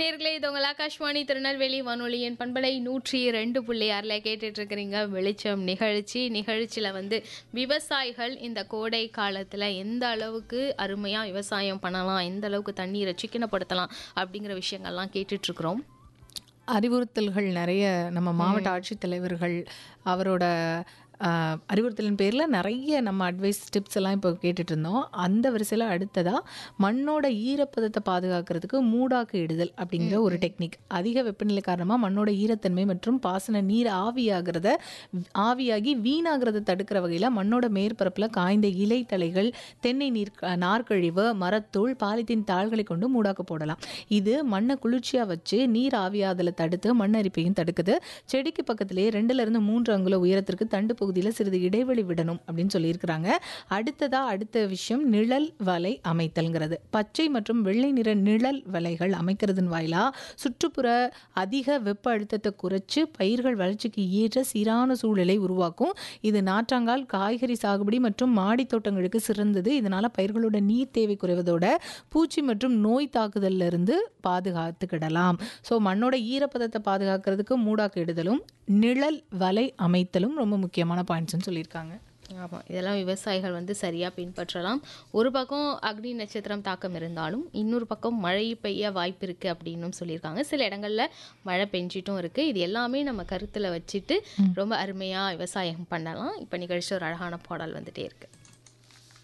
நேர்களே இது உங்கள் ஆகாஷ்வாணி திருநெல்வேலி வானொலியின் பண்பலை நூற்றி ரெண்டு புள்ளி ஆறில் கேட்டுட்டு இருக்கிறீங்க வெளிச்சம் நிகழ்ச்சி நிகழ்ச்சியில் வந்து விவசாயிகள் இந்த கோடை காலத்தில் எந்த அளவுக்கு அருமையாக விவசாயம் பண்ணலாம் எந்த அளவுக்கு தண்ணீரை சிக்கனப்படுத்தலாம் அப்படிங்கிற விஷயங்கள்லாம் கேட்டுட்ருக்குறோம் அறிவுறுத்தல்கள் நிறைய நம்ம மாவட்ட ஆட்சித்தலைவர்கள் அவரோட ஆஹ், அறிவுறுத்தலின் பேரில் நிறைய நம்ம அட்வைஸ் டிப்ஸ் எல்லாம் இப்போ கேட்டுட்டு இருந்தோம் அந்த வரிசையில் அடுத்ததாக மண்ணோட ஈரப்பதத்தை பாதுகாக்கிறதுக்கு மூடாக்கு இடுதல் அப்படிங்கிற ஒரு டெக்னிக் அதிக வெப்பநிலை காரணமாக மண்ணோட ஈரத்தன்மை மற்றும் பாசன நீர் ஆவியாகிறத ஆவியாகி வீணாகிறத தடுக்கிற வகையில் மண்ணோட மேற்பரப்பில் காய்ந்த இலை தழைகள் தென்னை நீர் நார்க்கழிவு மரத்தூள் பாலித்தீன் தாள்களை கொண்டு மூடாக்கு போடலாம் இது மண்ணை குளிர்ச்சியாக வச்சு நீர் ஆவியாதலை தடுத்து மண் அரிப்பையும் தடுக்குது செடிக்கு பக்கத்திலேயே ரெண்டுல இருந்து மூன்று அங்குல உயரத்திற்கு தண்டு பகுதியில் சிறிது இடைவெளி விடணும் அப்படின்னு சொல்லியிருக்கிறாங்க அடுத்ததா அடுத்த விஷயம் நிழல் வலை அமைத்தல்ங்கிறது பச்சை மற்றும் வெள்ளை நிற நிழல் வலைகள் அமைக்கிறதன் வாயிலா சுற்றுப்புற அதிக வெப்ப அழுத்தத்தை குறைச்சு பயிர்கள் வளர்ச்சிக்கு ஏற்ற சீரான சூழலை உருவாக்கும் இது நாற்றாங்கால் காய்கறி சாகுபடி மற்றும் மாடி தோட்டங்களுக்கு சிறந்தது இதனால பயிர்களோட நீர் தேவை குறைவதோட பூச்சி மற்றும் நோய் தாக்குதல்ல இருந்து பாதுகாத்துக்கிடலாம் ஸோ மண்ணோட ஈரப்பதத்தை பாதுகாக்கிறதுக்கு மூடாக்கு இடுதலும் நிழல் வலை அமைத்தலும் ரொம்ப முக்கியமான பாயிண்ட்ஸ்னு சொல்லியிருக்காங்க ஆமாம் இதெல்லாம் விவசாயிகள் வந்து சரியாக பின்பற்றலாம் ஒரு பக்கம் அக்னி நட்சத்திரம் தாக்கம் இருந்தாலும் இன்னொரு பக்கம் மழை பெய்ய வாய்ப்பு இருக்குது அப்படின்னும் சொல்லியிருக்காங்க சில இடங்களில் மழை பெஞ்சிட்டும் இருக்குது இது எல்லாமே நம்ம கருத்தில் வச்சுட்டு ரொம்ப அருமையாக விவசாயம் பண்ணலாம் இப்போ நிகழ்ச்சி ஒரு அழகான பாடல் வந்துட்டே இருக்குது